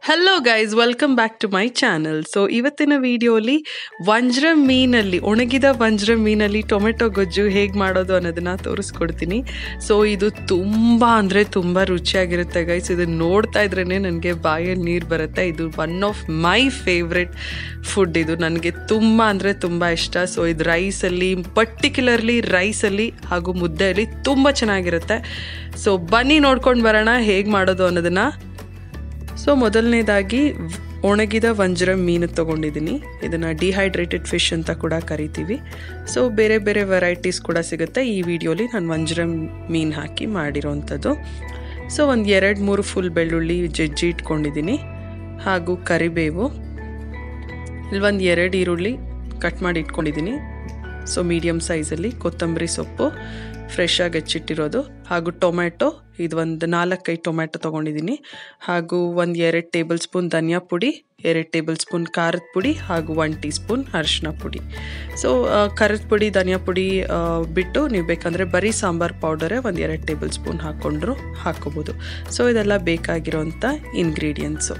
hello guys welcome back to my channel so ಇವತ್ತಿನ ವಿಡಿಯೋಲಿ ವಂಜ್ರ ಮೀನಲ್ಲಿ ಒಣಗಿದ ವಂಜ್ರ ಮೀನಲ್ಲಿ ಟೊಮೆಟೊ ಗೊಜ್ಜು ಹೇಗೆ ಮಾಡೋದು ಅನ್ನೋದನ್ನ ತೋರಿಸ್ಕೊಡ್ತೀನಿ ಸೊ ಇದು ತುಂಬ ಅಂದರೆ ತುಂಬ ರುಚಿಯಾಗಿರುತ್ತೆ ಗೈಸ್ ಇದು ನೋಡ್ತಾ ಇದ್ರೇ ನನಗೆ ಬಾಯಲ್ಲಿ ನೀರು ಬರುತ್ತೆ ಇದು one of my favourite food ಇದು ನನಗೆ ತುಂಬ ಅಂದರೆ ತುಂಬ ಇಷ್ಟ ಸೊ ಇದು ರೈಸಲ್ಲಿ ಪರ್ಟಿಕ್ಯುಲರ್ಲಿ ರೈಸಲ್ಲಿ ಹಾಗೂ ಮುದ್ದೆಯಲ್ಲಿ ತುಂಬ ಚೆನ್ನಾಗಿರುತ್ತೆ ಸೊ ಬನ್ನಿ ನೋಡ್ಕೊಂಡು ಬರೋಣ ಹೇಗೆ ಮಾಡೋದು ಅನ್ನೋದನ್ನು ಸೊ ಮೊದಲನೇದಾಗಿ ವ್- ಒಣಗಿದ ವಂಜ್ರ ಮೀನು ತೊಗೊಂಡಿದ್ದೀನಿ ಇದನ್ನು ಡಿಹೈಡ್ರೇಟೆಡ್ ಫಿಶ್ ಅಂತ ಕೂಡ ಕರಿತೀವಿ ಸೊ ಬೇರೆ ಬೇರೆ ವೆರೈಟೀಸ್ ಕೂಡ ಸಿಗುತ್ತೆ ಈ ವಿಡಿಯೋಲಿ ನಾನು ವಂಜ್ರ ಮೀನು ಹಾಕಿ ಮಾಡಿರೋವಂಥದ್ದು ಸೊ ಒಂದು ಎರಡು ಮೂರು ಫುಲ್ ಬೆಳ್ಳುಳ್ಳಿ ಜಜ್ಜಿ ಇಟ್ಕೊಂಡಿದ್ದೀನಿ ಹಾಗೂ ಕರಿಬೇವು ಇಲ್ಲಿ ಒಂದು ಎರಡು ಈರುಳ್ಳಿ ಕಟ್ ಮಾಡಿ ಇಟ್ಕೊಂಡಿದ್ದೀನಿ ಸೊ ಮೀಡಿಯಮ್ ಸೈಜಲ್ಲಿ ಕೊತ್ತಂಬರಿ ಸೊಪ್ಪು ಫ್ರೆಶ್ ಆಗಿ ಹೆಚ್ಚಿಟ್ಟಿರೋದು ಹಾಗೂ ಟೊಮ್ಯಾಟೊ ಇದು ಒಂದು ನಾಲ್ಕೈದು ಟೊಮ್ಯಾಟೊ ತೊಗೊಂಡಿದ್ದೀನಿ ಹಾಗೂ ಒಂದು ಎರಡು ಟೇಬಲ್ ಸ್ಪೂನ್ ಧನಿಯಾ ಪುಡಿ ಎರಡು ಟೇಬಲ್ ಸ್ಪೂನ್ ಖಾರದ ಪುಡಿ ಹಾಗೂ ಒನ್ ಟೀ ಸ್ಪೂನ್ ಅರಿಶಿನ ಪುಡಿ ಸೊ ಖಾರದ ಪುಡಿ ಧನಿಯಾ ಪುಡಿ ಆ, ಬಿಟ್ಟು ನೀವು ಬೇಕಂದರೆ ಬರೀ ಸಾಂಬಾರ್ ಪೌಡರೇ ಒಂದು ಎರಡು ಟೇಬಲ್ ಸ್ಪೂನ್ ಹಾಕ್ಕೊಂಡ್ರು ಹಾಕ್ಕೋಬೋದು ಸೊ ಇದೆಲ್ಲ ಬೇಕಾಗಿರೋಂಥ ಇಂಗ್ರೀಡಿಯೆಂಟ್ಸು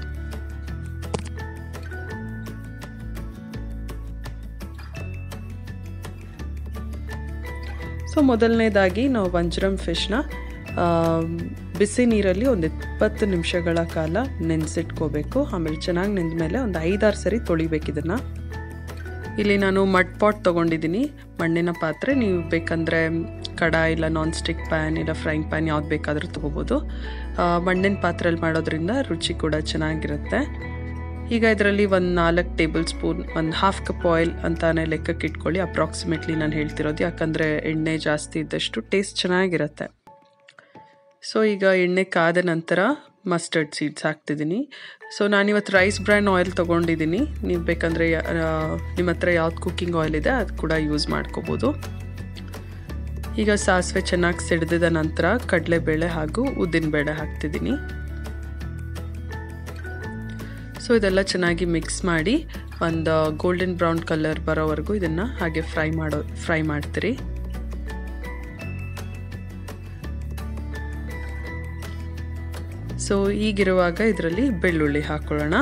ಸೊ ಮೊದಲನೇದಾಗಿ ನಾವು ವಂಜ್ರಮ್ ಫಿಶ್ನ ಬಿಸಿ ನೀರಲ್ಲಿ ಒಂದು ಇಪ್ಪತ್ತು ನಿಮಿಷಗಳ ಕಾಲ ನೆನೆಸಿಟ್ಕೋಬೇಕು ಆಮೇಲೆ ಚೆನ್ನಾಗಿ ನೆಂದ ಮೇಲೆ ಒಂದು ಐದಾರು ಸರಿ ತೊಳಿಬೇಕು ಇದನ್ನು ಇಲ್ಲಿ ನಾನು ಮಡ್ ಪಾಟ್ ತೊಗೊಂಡಿದ್ದೀನಿ ಮಣ್ಣಿನ ಪಾತ್ರೆ ನೀವು ಬೇಕಂದರೆ ಕಡ ಇಲ್ಲ ನಾನ್ ಸ್ಟಿಕ್ ಪ್ಯಾನ್ ಇಲ್ಲ ಫ್ರೈಂಗ್ ಪ್ಯಾನ್ ಯಾವ್ದು ಬೇಕಾದರೂ ತೊಗೋಬೋದು ಆ, ಮಣ್ಣಿನ ಪಾತ್ರೆಯಲ್ಲಿ ಮಾಡೋದ್ರಿಂದ ರುಚಿ ಕೂಡ ಚೆನ್ನಾಗಿರುತ್ತೆ ಈಗ ಇದರಲ್ಲಿ ಒಂದು ನಾಲ್ಕು ಟೇಬಲ್ ಸ್ಪೂನ್ ಒಂದು ಹಾಫ್ ಕಪ್ ಆಯಿಲ್ ಅಂತಾನೆ ಲೆಕ್ಕಕ್ಕೆ ಇಟ್ಕೊಳ್ಳಿ ಅಪ್ರಾಕ್ಸಿಮೇಟ್ಲಿ ನಾನು ಹೇಳ್ತಿರೋದು ಯಾಕಂದರೆ ಎಣ್ಣೆ ಜಾಸ್ತಿ ಇದ್ದಷ್ಟು ಟೇಸ್ಟ್ ಚೆನ್ನಾಗಿರುತ್ತೆ ಸೊ ಈಗ ಎಣ್ಣೆ ಕಾದ ನಂತರ ಮಸ್ಟರ್ಡ್ ಸೀಡ್ಸ್ ಹಾಕ್ತಿದ್ದೀನಿ ಸೊ ನಾನಿವತ್ತು ರೈಸ್ ಬ್ರ್ಯಾನ್ ಆಯಿಲ್ ತೊಗೊಂಡಿದ್ದೀನಿ ನೀವು ಬೇಕಂದರೆ ನಿಮ್ಮ ಹತ್ರ ಯಾವ್ದು ಕುಕ್ಕಿಂಗ್ ಆಯಿಲ್ ಇದೆ ಅದು ಕೂಡ ಯೂಸ್ ಮಾಡ್ಕೋಬೋದು ಈಗ ಸಾಸಿವೆ ಚೆನ್ನಾಗಿ ಸಿಡಿದ ನಂತರ ಕಡಲೆಬೇಳೆ ಹಾಗೂ ಉದ್ದಿನಬೇಳೆ ಹಾಕ್ತಿದ್ದೀನಿ ಸೊ ಇದೆಲ್ಲ ಚೆನ್ನಾಗಿ ಮಿಕ್ಸ್ ಮಾಡಿ ಒಂದು ಗೋಲ್ಡನ್ ಬ್ರೌನ್ ಕಲರ್ ಬರೋವರೆಗೂ ಇದನ್ನು ಹಾಗೆ ಫ್ರೈ ಮಾಡೋ ಫ್ರೈ ಮಾಡ್ತೀರಿ ಸೊ ಈಗಿರುವಾಗ ಇದರಲ್ಲಿ ಬೆಳ್ಳುಳ್ಳಿ ಹಾಕೊಳ್ಳೋಣ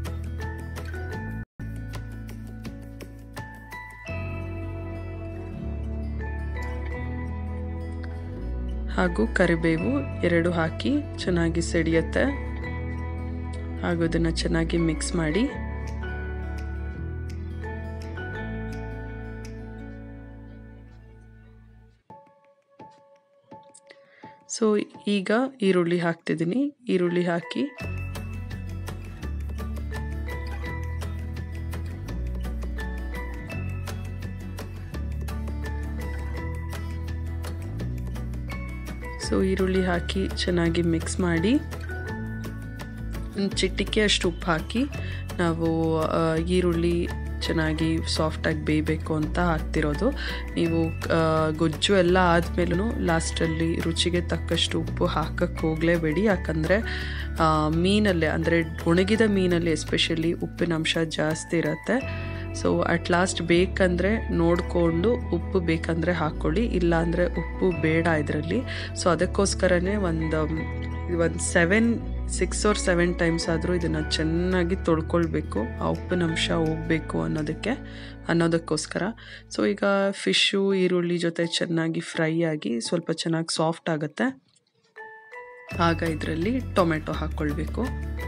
ಹಾಗೂ ಕರಿಬೇವು ಎರಡು ಹಾಕಿ ಚೆನ್ನಾಗಿ ಸಿಡಿಯುತ್ತೆ ಹಾಗೂ ಇದನ್ನು ಚೆನ್ನಾಗಿ ಮಿಕ್ಸ್ ಮಾಡಿ ಸೊ ಈಗ ಈರುಳ್ಳಿ ಹಾಕ್ತಿದ್ದೀನಿ ಈರುಳ್ಳಿ ಹಾಕಿ ಸೊ ಈರುಳ್ಳಿ ಹಾಕಿ ಚೆನ್ನಾಗಿ ಮಿಕ್ಸ್ ಮಾಡಿ ಒಂದು ಚಿಟಿಕೆ ಅಷ್ಟು ಉಪ್ಪು ಹಾಕಿ ನಾವು ಆ, ಈರುಳ್ಳಿ ಚೆನ್ನಾಗಿ ಸಾಫ್ಟಾಗಿ ಬೇಯಬೇಕು ಅಂತ ಹಾಕ್ತಿರೋದು ನೀವು ಆ, ಗೊಜ್ಜು ಎಲ್ಲ ಆದಮೇಲೂ ಲಾಸ್ಟಲ್ಲಿ ರುಚಿಗೆ ತಕ್ಕಷ್ಟು ಉಪ್ಪು ಹಾಕಕ್ಕೆ ಹೋಗಲೇಬೇಡಿ ಯಾಕಂದರೆ ಮೀನಲ್ಲೇ ಅಂದರೆ ಒಣಗಿದ ಮೀನಲ್ಲಿ ಎಸ್ಪೆಷಲಿ ಉಪ್ಪಿನ ಅಂಶ ಜಾಸ್ತಿ ಇರುತ್ತೆ ಸೊ ಅಟ್ ಲಾಸ್ಟ್ ಬೇಕಂದರೆ ನೋಡಿಕೊಂಡು ಉಪ್ಪು ಬೇಕಂದರೆ ಹಾಕ್ಕೊಳ್ಳಿ ಇಲ್ಲಾಂದರೆ ಉಪ್ಪು ಬೇಡ ಇದರಲ್ಲಿ ಸೊ ಅದಕ್ಕೋಸ್ಕರನೇ ಒಂದು ಒಂದು seven six or seven times ಆದರೂ ಇದನ್ನು ಚೆನ್ನಾಗಿ ತೊಳ್ಕೊಳ್ಬೇಕು ಆ ಉಪ್ಪಿನ ಅಂಶ ಹೋಗಬೇಕು ಅನ್ನೋದಕ್ಕೆ ಅನ್ನೋದಕ್ಕೋಸ್ಕರ ಸೊ ಈಗ ಫಿಶ್ಶು ಈರುಳ್ಳಿ ಜೊತೆ ಚೆನ್ನಾಗಿ ಫ್ರೈ ಆಗಿ ಸ್ವಲ್ಪ ಚೆನ್ನಾಗಿ ಸಾಫ್ಟ್ ಆಗುತ್ತೆ ಆಗ ಇದರಲ್ಲಿ ಟೊಮೆಟೊ ಹಾಕ್ಕೊಳ್ಬೇಕು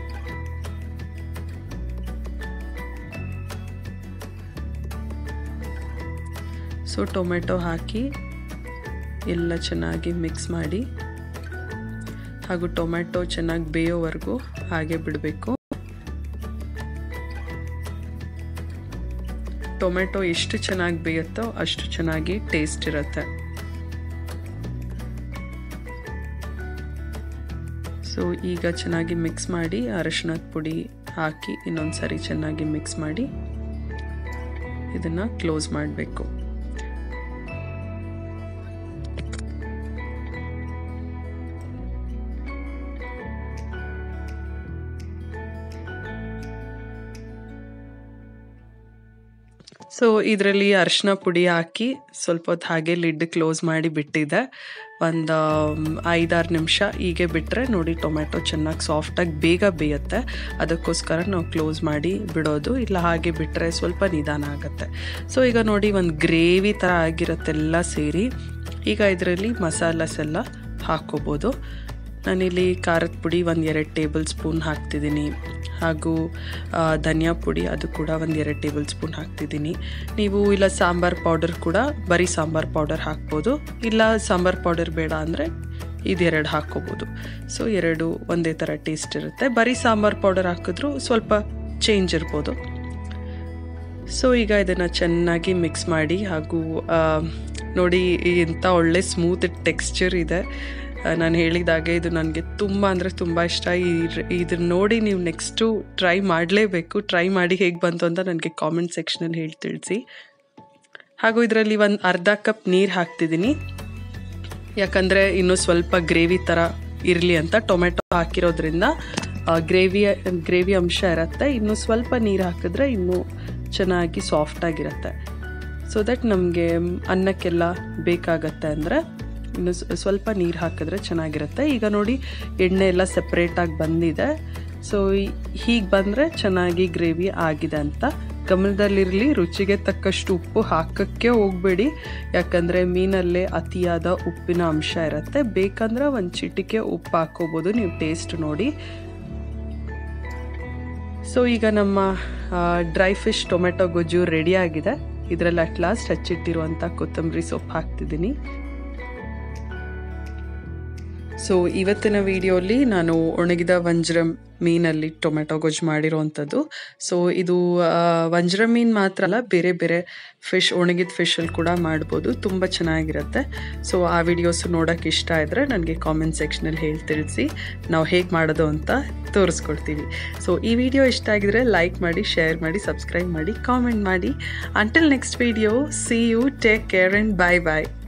ಸೊ ಟೊಮೆಟೊ ಹಾಕಿ ಎಲ್ಲ ಚೆನ್ನಾಗಿ ಮಿಕ್ಸ್ ಮಾಡಿ ಹಾಗೂ ಟೊಮೆಟೊ ಚೆನ್ನಾಗಿ ಬೇಯೋವರೆಗೂ ಹಾಗೆ ಬಿಡಬೇಕು ಟೊಮೆಟೊ ಎಷ್ಟು ಚೆನ್ನಾಗಿ ಬೇಯುತ್ತೋ ಅಷ್ಟು ಚೆನ್ನಾಗಿ ಟೇಸ್ಟ್ ಇರುತ್ತೆ ಸೊ ಈಗ ಚೆನ್ನಾಗಿ ಮಿಕ್ಸ್ ಮಾಡಿ ಅರಶಿನದ ಪುಡಿ ಹಾಕಿ ಇನ್ನೊಂದು ಸರಿ ಚೆನ್ನಾಗಿ ಮಿಕ್ಸ್ ಮಾಡಿ ಇದನ್ನು ಕ್ಲೋಸ್ ಮಾಡಬೇಕು ಸೊ ಇದರಲ್ಲಿ ಅರಿಶಿನ ಪುಡಿ ಹಾಕಿ ಸ್ವಲ್ಪ ಹೊತ್ತು ಹಾಗೆ ಲಿಡ್ ಕ್ಲೋಸ್ ಮಾಡಿ ಬಿಟ್ಟಿದ್ದೆ ಒಂದು ಐದಾರು ನಿಮಿಷ ಹೀಗೆ ಬಿಟ್ಟರೆ ನೋಡಿ ಟೊಮೆಟೊ ಚೆನ್ನಾಗಿ ಸಾಫ್ಟಾಗಿ ಬೇಗ ಬೇಯುತ್ತೆ ಅದಕ್ಕೋಸ್ಕರ ನಾವು ಕ್ಲೋಸ್ ಮಾಡಿ ಬಿಡೋದು ಇಲ್ಲ ಹಾಗೆ ಬಿಟ್ಟರೆ ಸ್ವಲ್ಪ ನಿಧಾನ ಆಗುತ್ತೆ ಸೊ ಈಗ ನೋಡಿ ಒಂದು ಗ್ರೇವಿ ಥರ ಆಗಿರತ್ತೆಲ್ಲ ಸೇರಿ ಈಗ ಇದರಲ್ಲಿ ಮಸಾಲಸ್ ಎಲ್ಲ ಹಾಕ್ಕೋಬೋದು ನಾನಿಲ್ಲಿ ಖಾರದ ಪುಡಿ ಒಂದು ಎರಡು ಟೇಬಲ್ ಸ್ಪೂನ್ ಹಾಕ್ತಿದ್ದೀನಿ ಹಾಗೂ ಧನಿಯಾ ಪುಡಿ ಅದು ಕೂಡ ಒಂದು ಎರಡು ಟೇಬಲ್ ಸ್ಪೂನ್ ಹಾಕ್ತಿದ್ದೀನಿ ನೀವು ಇಲ್ಲ ಸಾಂಬಾರ್ ಪೌಡರ್ ಕೂಡ ಬರೀ ಸಾಂಬಾರ್ ಪೌಡರ್ ಹಾಕ್ಬೋದು ಇಲ್ಲ ಸಾಂಬಾರ್ ಪೌಡರ್ ಬೇಡ ಅಂದರೆ ಇದೆರಡು ಹಾಕ್ಕೋಬೋದು ಸೊ ಎರಡು ಒಂದೇ ಥರ ಟೇಸ್ಟ್ ಇರುತ್ತೆ ಬರೀ ಸಾಂಬಾರ್ ಪೌಡರ್ ಹಾಕಿದ್ರೂ ಸ್ವಲ್ಪ ಚೇಂಜ್ ಇರ್ಬೋದು ಸೊ ಈಗ ಇದನ್ನು ಚೆನ್ನಾಗಿ ಮಿಕ್ಸ್ ಮಾಡಿ ಹಾಗೂ ನೋಡಿ ಇಂಥ ಒಳ್ಳೆ ಸ್ಮೂತ್ ಟೆಕ್ಸ್ಚರ್ ಇದೆ ನಾನು ಹೇಳಿದಾಗೆ ಇದು ನನಗೆ ತುಂಬ ಅಂದರೆ ತುಂಬ ಇಷ್ಟ ಈ ಇದನ್ನ ನೋಡಿ ನೀವು ನೆಕ್ಸ್ಟು ಟ್ರೈ ಮಾಡಲೇಬೇಕು ಟ್ರೈ ಮಾಡಿ ಹೇಗೆ ಬಂತು ಅಂತ ನನಗೆ ಕಾಮೆಂಟ್ ಸೆಕ್ಷನಲ್ಲಿ ಹೇಳಿ ತಿಳಿಸಿ ಹಾಗೂ ಇದರಲ್ಲಿ ಒಂದು ಅರ್ಧ ಕಪ್ ನೀರು ಹಾಕ್ತಿದ್ದೀನಿ ಯಾಕಂದರೆ ಇನ್ನೂ ಸ್ವಲ್ಪ ಗ್ರೇವಿ ಥರ ಇರಲಿ ಅಂತ ಟೊಮೆಟೊ ಹಾಕಿರೋದ್ರಿಂದ ಗ್ರೇವಿ ಗ್ರೇವಿ ಅಂಶ ಇರುತ್ತೆ ಇನ್ನು ಸ್ವಲ್ಪ ನೀರು ಹಾಕಿದ್ರೆ ಇನ್ನೂ ಚೆನ್ನಾಗಿ ಸಾಫ್ಟಾಗಿರುತ್ತೆ ಸೊ ದಟ್ ನಮಗೆ ಅನ್ನಕ್ಕೆಲ್ಲ ಬೇಕಾಗತ್ತೆ ಅಂದರೆ ಇನ್ನು ಸ್ವಲ್ಪ ನೀರು ಹಾಕಿದ್ರೆ ಚೆನ್ನಾಗಿರುತ್ತೆ ಈಗ ನೋಡಿ ಎಣ್ಣೆ ಎಲ್ಲ ಸಪ್ರೇಟಾಗಿ ಬಂದಿದೆ ಸೊ ಹೀಗೆ ಬಂದರೆ ಚೆನ್ನಾಗಿ ಗ್ರೇವಿ ಆಗಿದೆ ಅಂತ ಗಮನದಲ್ಲಿರಲಿ ರುಚಿಗೆ ತಕ್ಕಷ್ಟು ಉಪ್ಪು ಹಾಕೋಕ್ಕೆ ಹೋಗಬೇಡಿ ಯಾಕಂದರೆ ಮೀನಲ್ಲೇ ಅತಿಯಾದ ಉಪ್ಪಿನ ಅಂಶ ಇರುತ್ತೆ ಬೇಕಂದ್ರೆ ಒಂದು ಚಿಟಿಕೆ ಉಪ್ಪು ಹಾಕೋಬೋದು ನೀವು ಟೇಸ್ಟ್ ನೋಡಿ ಸೊ ಈಗ ನಮ್ಮ ಡ್ರೈ ಫಿಶ್ ಟೊಮೆಟೊ ಗೊಜ್ಜು ರೆಡಿ ಆಗಿದೆ ಇದರಲ್ಲಿ ಅಟ್ ಲಾಸ್ಟ್ ಹಚ್ಚಿಟ್ಟಿರುವಂಥ ಕೊತ್ತಂಬರಿ ಸೊಪ್ಪು ಹಾಕ್ತಿದ್ದೀನಿ ಸೊ ಇವತ್ತಿನ ವಿಡಿಯೋಲಿ ನಾನು ಒಣಗಿದ ವಂಜ್ರಂ ಮೀನಲ್ಲಿ ಟೊಮೆಟೊ ಗೊಜ್ಜು ಮಾಡಿರೋವಂಥದ್ದು ಸೊ ಇದು ವಂಜ್ರ ಮೀನು ಮಾತ್ರ ಅಲ್ಲ ಬೇರೆ ಬೇರೆ ಫಿಶ್ ಒಣಗಿದ ಫಿಶಲ್ಲಿ ಕೂಡ ಮಾಡ್ಬೋದು ತುಂಬ ಚೆನ್ನಾಗಿರುತ್ತೆ ಸೊ ಆ ವಿಡಿಯೋಸ್ ನೋಡೋಕ್ಕೆ ಇಷ್ಟ ಇದ್ದರೆ ನನಗೆ ಕಾಮೆಂಟ್ ಸೆಕ್ಷನಲ್ಲಿ ಹೇಳಿ ತಿಳಿಸಿ ನಾವು ಹೇಗೆ ಮಾಡೋದು ಅಂತ ತೋರಿಸ್ಕೊಡ್ತೀವಿ ಸೊ ಈ ವಿಡಿಯೋ ಇಷ್ಟ ಆಗಿದ್ರೆ ಲೈಕ್ ಮಾಡಿ ಶೇರ್ ಮಾಡಿ ಸಬ್ಸ್ಕ್ರೈಬ್ ಮಾಡಿ ಕಾಮೆಂಟ್ ಮಾಡಿ until next video see you take care and bye bye